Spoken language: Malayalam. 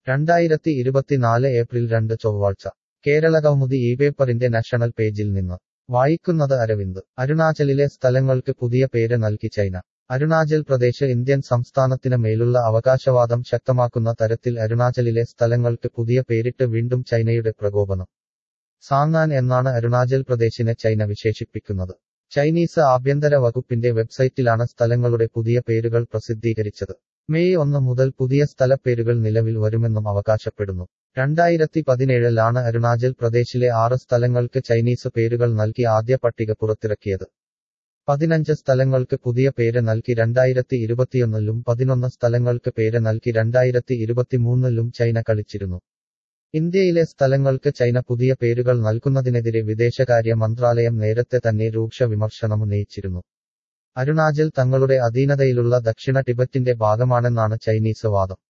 രണ്ടായിരത്തി ഇരുപത്തിനാല് ഏപ്രിൽ രണ്ട് ചൊവ്വാഴ്ച കേരളകൗമുദി ഈ പേപ്പറിന്റെ നാഷണൽ പേജിൽ നിന്ന് വായിക്കുന്നത് അരവിന്ദ് അരുണാചലിലെ സ്ഥലങ്ങൾക്ക് പുതിയ പേര് നൽകി ചൈന അരുണാചൽ പ്രദേശ് ഇന്ത്യൻ സംസ്ഥാനത്തിന് മേലുള്ള അവകാശവാദം ശക്തമാക്കുന്ന തരത്തിൽ അരുണാചലിലെ സ്ഥലങ്ങൾക്ക് പുതിയ പേരിട്ട് വീണ്ടും ചൈനയുടെ പ്രകോപനം സാങ്ങാൻ എന്നാണ് അരുണാചൽ പ്രദേശിനെ ചൈന വിശേഷിപ്പിക്കുന്നത് ചൈനീസ് ആഭ്യന്തര വകുപ്പിന്റെ വെബ്സൈറ്റിലാണ് സ്ഥലങ്ങളുടെ പുതിയ പേരുകൾ പ്രസിദ്ധീകരിച്ചത് മെയ് ഒന്ന് മുതൽ പുതിയ സ്ഥലപ്പേരുകൾ നിലവിൽ വരുമെന്നും അവകാശപ്പെടുന്നു രണ്ടായിരത്തി പതിനേഴിലാണ് അരുണാചൽ പ്രദേശിലെ ആറ് സ്ഥലങ്ങൾക്ക് ചൈനീസ് പേരുകൾ നൽകി ആദ്യ പട്ടിക പുറത്തിറക്കിയത് പതിനഞ്ച് സ്ഥലങ്ങൾക്ക് പുതിയ പേര് നൽകി രണ്ടായിരത്തി ഇരുപത്തിയൊന്നിലും പതിനൊന്ന് സ്ഥലങ്ങൾക്ക് പേര് നൽകി രണ്ടായിരത്തി ഇരുപത്തിമൂന്നിലും ചൈന കളിച്ചിരുന്നു ഇന്ത്യയിലെ സ്ഥലങ്ങൾക്ക് ചൈന പുതിയ പേരുകൾ നൽകുന്നതിനെതിരെ വിദേശകാര്യ മന്ത്രാലയം നേരത്തെ തന്നെ രൂക്ഷ വിമർശനമുന്നയിച്ചിരുന്നു അരുണാചൽ തങ്ങളുടെ അധീനതയിലുള്ള ദക്ഷിണ ടിബറ്റിന്റെ ഭാഗമാണെന്നാണ് ചൈനീസ് വാദം